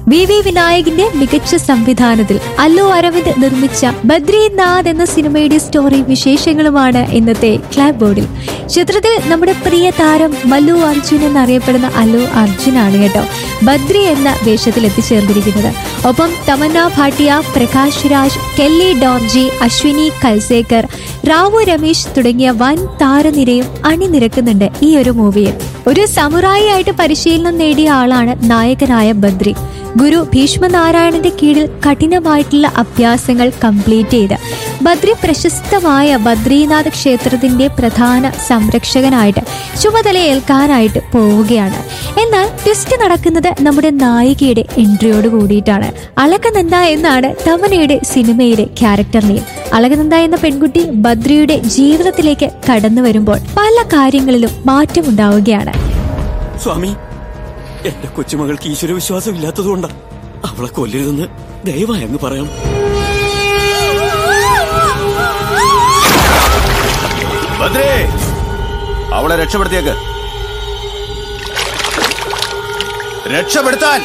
V V വിനായകിന്റെ മികച്ച സംവിധാനത്തിൽ അല്ലു അരവിന്ദ് നിർമ്മിച്ച ബദ്രീനാഥ് എന്ന സിനിമയുടെ സ്റ്റോറി വിശേഷങ്ങളുമാണ് ഇന്നത്തെ ക്ലാബ് ബോർഡിൽ ചിത്രത്തിൽ നമ്മുടെ പ്രിയ താരം മല്ലു അർജുൻ എന്നറിയപ്പെടുന്ന അല്ലു അർജുനാണ് കേട്ടോ ബദ്രി എന്ന വേഷത്തിൽ എത്തിച്ചേർന്നിരിക്കുന്നത് ഒപ്പം തമന്ന ഭാട്ടിയ പ്രകാശ് രാജ് കെല്ലി ഡോർജി അശ്വിനി കൽസേക്കർ റാവു രമേശ് തുടങ്ങിയ വൻ താരനിരയും അണിനിരക്കുന്നുണ്ട് ഈ ഒരു മൂവിയിൽ ഒരു സമുറായി ആയിട്ട് പരിശീലനം നേടിയ ആളാണ് നായകനായ ബദ്രി ഗുരു ഭീഷ്മനാരായണന്റെ കീഴിൽ കഠിനമായിട്ടുള്ള അഭ്യാസങ്ങൾ കംപ്ലീറ്റ് ചെയ്ത് ബദ്രി പ്രശസ്തമായ ബദ്രീനാഥ് ക്ഷേത്രത്തിന്റെ പ്രധാന സംരക്ഷകനായിട്ട് ചുമതലയേൽക്കാനായിട്ട് പോവുകയാണ് എന്നാൽ ട്വിസ്റ്റ് നടക്കുന്നത് നമ്മുടെ നായികയുടെ എൻട്രിയോട് കൂടിയിട്ടാണ് അളകനന്ദ എന്നാണ് തമനയുടെ സിനിമയിലെ ക്യാരക്ടർ നെയിം അളകനന്ദ എന്ന പെൺകുട്ടി ബദ്രിയുടെ ജീവിതത്തിലേക്ക് കടന്നു വരുമ്പോൾ പല കാര്യങ്ങളിലും മാറ്റമുണ്ടാവുകയാണ് സ്വാമി എന്റെ കൊച്ചുമകൾക്ക് ഈശ്വര വിശ്വാസം ഇല്ലാത്തതുകൊണ്ടാ അവളെ കൊല്ലരുതെന്ന് ദയവായി അങ്ങ് പറയാം ഭദ്രേ അവളെ രക്ഷപ്പെടുത്തിയേക്ക് രക്ഷപ്പെടുത്താൻ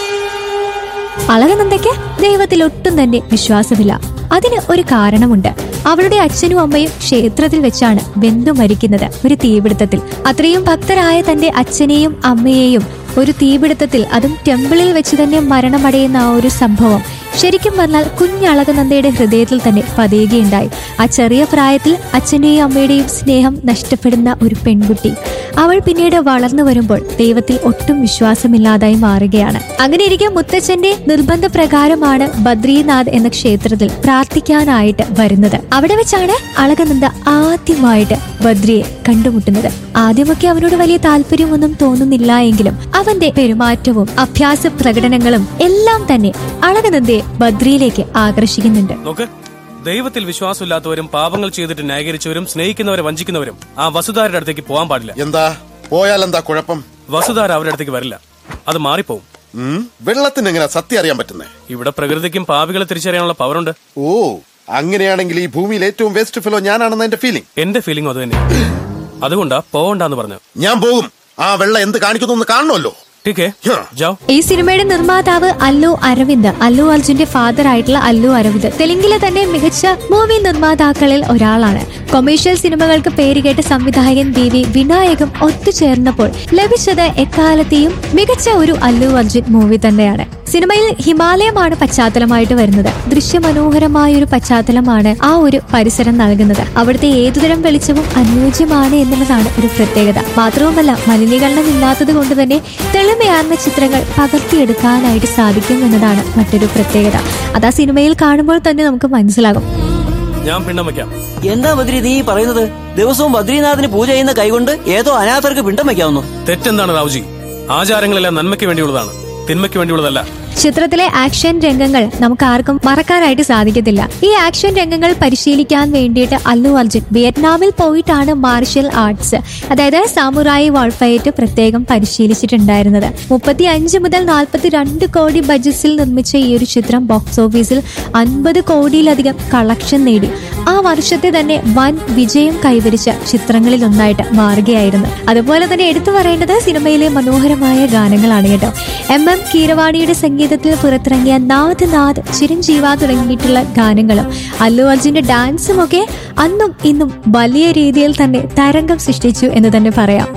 അളകനന്ദയ്ക്ക് ദൈവത്തിൽ ഒട്ടും തന്നെ വിശ്വാസമില്ല അതിന് ഒരു കാരണമുണ്ട് അവളുടെ അച്ഛനും അമ്മയും ക്ഷേത്രത്തിൽ വെച്ചാണ് വെന്തു മരിക്കുന്നത് ഒരു തീപിടുത്തത്തിൽ അത്രയും ഭക്തരായ തന്റെ അച്ഛനെയും അമ്മയെയും ഒരു തീപിടുത്തത്തിൽ അതും ടെമ്പിളിൽ വെച്ച് തന്നെ മരണമടയുന്ന ആ ഒരു സംഭവം ശരിക്കും പറഞ്ഞാൽ കുഞ്ഞളകനന്ദയുടെ ഹൃദയത്തിൽ തന്നെ പതിയുകയുണ്ടായി ആ ചെറിയ പ്രായത്തിൽ അച്ഛന്റെയും അമ്മയുടെയും സ്നേഹം നഷ്ടപ്പെടുന്ന ഒരു പെൺകുട്ടി അവൾ പിന്നീട് വളർന്നു വരുമ്പോൾ ദൈവത്തിൽ ഒട്ടും വിശ്വാസമില്ലാതായി മാറുകയാണ് അങ്ങനെ ഇരിക്കെ മുത്തച്ഛന്റെ നിർബന്ധ പ്രകാരമാണ് ബദ്രീനാഥ് എന്ന ക്ഷേത്രത്തിൽ പ്രാർത്ഥിക്കാനായിട്ട് വരുന്നത് അവിടെ വെച്ചാണ് അളകനന്ദ ആദ്യമായിട്ട് ബദ്രിയെ കണ്ടുമുട്ടുന്നത് ആദ്യമൊക്കെ അവനോട് വലിയ താല്പര്യമൊന്നും തോന്നുന്നില്ല എങ്കിലും അവന്റെ പെരുമാറ്റവും അഭ്യാസ പ്രകടനങ്ങളും എല്ലാം തന്നെ അളകനന്ദയെ ബദ്രിയിലേക്ക് ആകർഷിക്കുന്നുണ്ട് നോക്ക് ദൈവത്തിൽ വിശ്വാസമില്ലാത്തവരും പാപങ്ങൾ ചെയ്തിട്ട് ന്യായീകരിച്ചവരും സ്നേഹിക്കുന്നവരെ വഞ്ചിക്കുന്നവരും ആ വസുധാരുടെ അടുത്തേക്ക് പോകാൻ പാടില്ല എന്താ പോയാൽ എന്താ കുഴപ്പം വസുധാര അവരുടെ അടുത്തേക്ക് വരില്ല അത് മാറിപ്പോവും ഉം? വെള്ളത്തിന് എങ്ങനെ സത്യം അറിയാൻ പറ്റുന്നേ ഇവിടെ പ്രകൃതിക്കും പാപികളെ തിരിച്ചറിയാനുള്ള പവറുണ്ട് ഓ അങ്ങനെയാണെങ്കിൽ ഈ ഭൂമിയിൽ ഏറ്റവും വേസ്റ്റ് ഫിലോ ഞാനാണെന്ന് എന്റെ ഫീലിംഗ് എന്റെ ഫീലിംഗ് അത് തന്നെ അതുകൊണ്ടാ പോവണ്ടെന്ന് പറഞ്ഞു ഞാൻ പോകും ആ വെള്ളം എന്ത് കാണിക്കുന്നു എന്ന് കാണണമല്ലോ ടീക്കേ ഹാ. ജാവ് ഈ സിനിമയുടെ നിർമ്മാതാവ് അല്ലു അരവിന്ദ് അല്ലു അർജുന്റെ ഫാദർ ആയിട്ടുള്ള അല്ലു അരവിന്ദ് തെലുങ്കിലെ തന്നെ മികച്ച മൂവി നിർമ്മാതാക്കളിൽ ഒരാളാണ് കൊമേഴ്ഷ്യൽ സിനിമകൾക്ക് പേരുകേട്ട സംവിധായകൻ ബി വി വിനായകം ഒത്തുചേർന്നപ്പോൾ ലഭിച്ചത് എക്കാലത്തെയും മികച്ച ഒരു അല്ലു അർജുൻ മൂവി തന്നെയാണ് സിനിമയിൽ ഹിമാലയമാണ് പശ്ചാത്തലമായിട്ട് വരുന്നത് ദൃശ്യമനോഹരമായ ഒരു പശ്ചാത്തലമാണ് ആ ഒരു പരിസരം നൽകുന്നത് അവിടുത്തെ ഏതുതരം വെളിച്ചവും അനുയോജ്യമാണ് എന്നുള്ളതാണ് ഒരു പ്രത്യേകത മാത്രവുമല്ല മലിനീകരണം ഇല്ലാത്തത് കൊണ്ട് തന്നെ തെളിമയാർന്ന ചിത്രങ്ങൾ പകർത്തിയെടുക്കാനായിട്ട് സാധിക്കും എന്നതാണ് മറ്റൊരു പ്രത്യേകത അത് ആ സിനിമയിൽ കാണുമ്പോൾ തന്നെ നമുക്ക് മനസ്സിലാകും ഞാൻ പിണ്ണം വെക്കാം എന്താ ബദ്രി നീ ഈ പറയുന്നത് ദിവസവും ബദ്രീനാഥിന് പൂജ ചെയ്യുന്ന കൈകൊണ്ട് ഏതോ അനാഥർക്ക് പിണ്ടം വെക്കാവുന്നു തെറ്റെന്താണ് റാവുജി ആചാരങ്ങളെല്ലാം നന്മയ്ക്ക് വേണ്ടിയുള്ളതാണ് തിന്മയ്ക്ക് വേണ്ടിയുള്ളതല്ല ചിത്രത്തിലെ ആക്ഷൻ രംഗങ്ങൾ നമുക്ക് ആർക്കും മറക്കാനായിട്ട് സാധിക്കത്തില്ല ഈ ആക്ഷൻ രംഗങ്ങൾ പരിശീലിക്കാൻ വേണ്ടിയിട്ട് അല്ലു അർജുൻ വിയറ്റ്നാമിൽ പോയിട്ടാണ് മാർഷ്യൽ ആർട്സ് അതായത് സാമുറായി വാൾഫയറ്റ് പ്രത്യേകം പരിശീലിച്ചിട്ടുണ്ടായിരുന്നത് മുപ്പത്തി അഞ്ച് മുതൽ നാൽപ്പത്തി രണ്ട് കോടി ബഡ്ജറ്റിൽ നിർമ്മിച്ച ഈ ഒരു ചിത്രം ബോക്സ് ഓഫീസിൽ അൻപത് കോടിയിലധികം കളക്ഷൻ നേടി ആ വർഷത്തെ തന്നെ വൻ വിജയം കൈവരിച്ച ചിത്രങ്ങളിൽ ഒന്നായിട്ട് മാറുകയായിരുന്നു അതുപോലെ തന്നെ എടുത്തു പറയേണ്ടത് സിനിമയിലെ മനോഹരമായ ഗാനങ്ങളാണ് കേട്ടോ എം എം കീരവാണിയുടെ സംഗീതത്തിൽ പുറത്തിറങ്ങിയ നാഥ് നാഥ് ചിരഞ്ജീവ തുടങ്ങിയിട്ടുള്ള ഗാനങ്ങളും അല്ലു അർജുന്റെ ഡാൻസും ഒക്കെ അന്നും ഇന്നും വലിയ രീതിയിൽ തന്നെ തരംഗം സൃഷ്ടിച്ചു എന്ന് തന്നെ പറയാം